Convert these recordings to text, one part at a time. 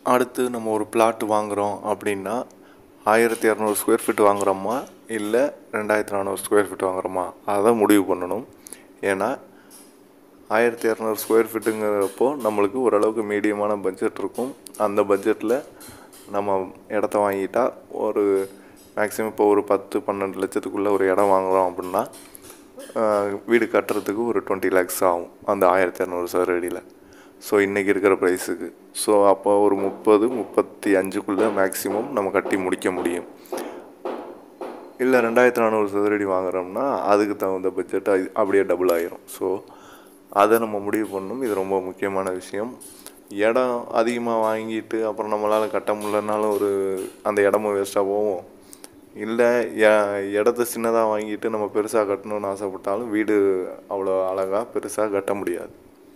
அடுத்து நம்ம ஒரு பிளாட் வாங்குகிறோம் அப்படின்னா ஆயிரத்தி இரநூறு ஸ்கொயர் ஃபீட் வாங்குகிறோமா இல்லை ரெண்டாயிரத்தி நானூறு ஸ்கொயர் ஃபீட் வாங்குகிறோமா அதை முடிவு பண்ணணும் ஏன்னா ஆயிரத்தி இரநூறு ஸ்கொயர் ஃபீட்டுங்கிறப்போ நம்மளுக்கு ஓரளவுக்கு மீடியமான பட்ஜெட் இருக்கும் அந்த பட்ஜெட்டில் நம்ம இடத்த வாங்கிட்டா ஒரு மேக்ஸிமம் இப்போ ஒரு பத்து பன்னெண்டு லட்சத்துக்குள்ளே ஒரு இடம் வாங்குகிறோம் அப்படின்னா ஆஹ், வீடு கட்டுறதுக்கு ஒரு டுவெண்ட்டி லேக்ஸ் ஆகும் அந்த ஆயிரத்தி இரநூறு சதுர அடியில் ஸோ இன்றைக்கி இருக்கிற ப்ரைஸுக்கு ஸோ அப்போ ஒரு முப்பது முப்பத்தி அஞ்சுக்குள்ளே மேக்ஸிமம் நம்ம கட்டி முடிக்க முடியும் இல்லை ரெண்டாயிரத்தி நானூறு சதுரடி வாங்குறோம்னா அதுக்கு தகுந்த பட்ஜெட் அப்படியே டபுள் ஆயிரும் ஸோ அதை நம்ம முடிவு பண்ணணும் இது ரொம்ப முக்கியமான விஷயம் இடம் அதிகமாக வாங்கிட்டு அப்புறம் நம்மளால் கட்ட முடியலனாலும் ஒரு அந்த இடமும் வேஸ்ட்டாக போகும் இல்லை இடத்த சின்னதாக வாங்கிட்டு நம்ம பெருசாக கட்டணும்னு ஆசைப்பட்டாலும் வீடு அவ்வளோ அழகாக பெருசாக கட்ட முடியாது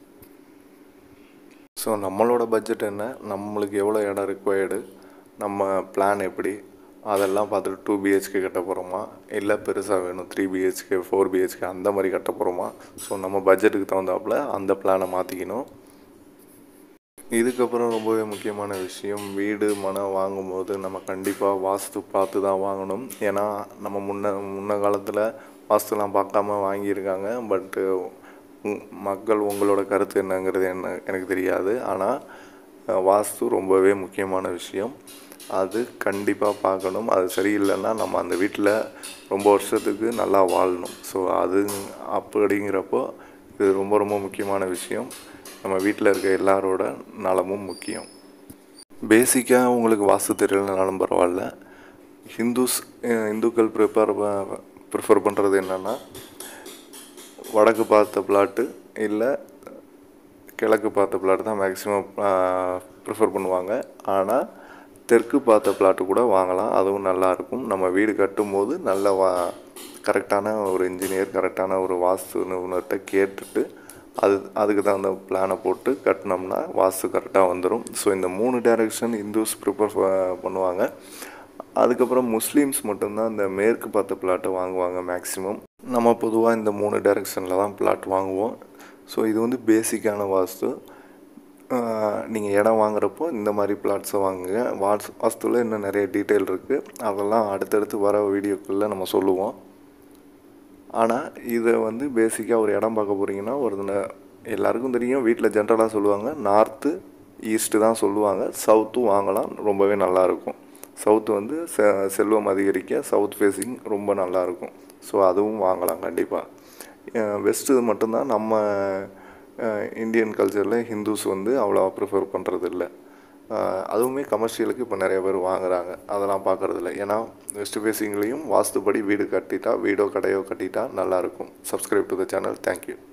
ஸோ நம்மளோட பட்ஜெட் என்ன நம்மளுக்கு எவ்வளோ இடம் ரிக்வயர்டு நம்ம பிளான் எப்படி அதெல்லாம் பார்த்துட்டு டூ பிஹெச்கே கட்ட போகிறோமா இல்லை பெருசாக வேணும் த்ரீ பிஹெச்கே ஃபோர் பிஹெச்கே அந்த மாதிரி கட்ட போகிறோமா ஸோ நம்ம பட்ஜெட்டுக்கு தகுந்தாப்புல அந்த பிளானை மாற்றிக்கணும் இதுக்கப்புறம் ரொம்பவே முக்கியமான விஷயம் வீடு மனம் வாங்கும்போது நம்ம கண்டிப்பாக வாஸ்து பார்த்து தான் வாங்கணும் ஏன்னா நம்ம முன்ன முன்ன காலத்தில் வாஸ்துலாம் பார்க்காம வாங்கியிருக்காங்க பட்டு மக்கள் உங்களோட கருத்து என்னங்கிறது என்ன எனக்கு தெரியாது ஆனால் அஹ், வாஸ்து ரொம்பவே முக்கியமான விஷயம் அது கண்டிப்பாக பார்க்கணும் அது சரியில்லைன்னா நம்ம அந்த வீட்டில் ரொம்ப வருஷத்துக்கு நல்லா வாழணும் ஸோ அது அப்படிங்கிறப்போ இது ரொம்ப ரொம்ப முக்கியமான விஷயம் நம்ம வீட்டில் இருக்க எல்லாரோட நலமும் முக்கியம் பேசிக்காக உங்களுக்கு வாஸ்து தெரியலனாலும் பரவாயில்ல ஹிந்துஸ் அஹ், இந்துக்கள் ப்ரிப்பேர் ப்ரிஃபர் பண்ணுறது என்னென்னா வடக்கு பார்த்த பிளாட்டு இல்லை கிழக்கு பார்த்த பிளாட் தான் மேக்ஸிமம் ப்ரிஃபர் பண்ணுவாங்க ஆனால் தெற்கு பார்த்த பிளாட்டு கூட வாங்கலாம் அதுவும் நல்லா இருக்கும் நம்ம வீடு கட்டும்போது நல்ல வா கரெக்டான ஒரு இன்ஜினியர் கரெக்டான ஒரு வாஸ்து நிபுணர்கிட்ட கேட்டுட்டு அது அதுக்கு தகுந்த பிளானை போட்டு கட்டினோம்னா வாஸ்து கரெக்டாக வந்துடும் ஸோ இந்த மூணு டைரக்ஷன் இந்துஸ் ப்ரிப்பர் பண்ணுவாங்க அதுக்கப்புறம் முஸ்லீம்ஸ் மட்டும்தான் இந்த மேற்கு பார்த்த பிளாட்டை வாங்குவாங்க மேக்ஸிமம் நம்ம பொதுவாக இந்த மூணு டைரக்ஷனில் தான் பிளாட் வாங்குவோம் ஸோ இது வந்து பேசிக்கான வாஸ்து நீங்கள் இடம் வாங்குறப்போ இந்த மாதிரி பிளாட்ஸை வாங்குங்க வாஸ் வாஸ்துவில் இன்னும் நிறைய டீட்டெயில் இருக்குது அதெல்லாம் அடுத்தடுத்து வர வீடியோக்களில் நம்ம சொல்லுவோம் ஆனால் இதை வந்து பேசிக்காக ஒரு இடம் பார்க்க போகிறீங்கன்னா ஒரு ந- எல்லாருக்கும் தெரியும் வீட்டில் ஜென்ரலாக சொல்லுவாங்க நார்த்து ஈஸ்ட்டு தான் சொல்லுவாங்க சவுத்தும் வாங்கலாம் ரொம்பவே நல்லாயிருக்கும் சவுத்து வந்து செ செல்வம் அதிகரிக்க சவுத் ஃபேஸிங் ரொம்ப நல்லாயிருக்கும் ஸோ அதுவும் வாங்கலாம் கண்டிப்பாக வெஸ்ட்டு மட்டும்தான் நம்ம அஹ், இந்தியன் கல்ச்சரில் ஹிந்துஸ் வந்து அவ்வளோ ப்ரிஃபர் பண்ணுறது இல்லை அதுவுமே கமர்ஷியலுக்கு இப்போ நிறைய பேர் வாங்குறாங்க அதெல்லாம் பார்க்குறதில்ல ஏன்னா வெஸ்ட் ஃபேஸிங்லேயும் வாஸ்துபடி வீடு கட்டிட்டா வீடோ கடையோ கட்டிட்டா நல்லாயிருக்கும் subscribe to the channel thank you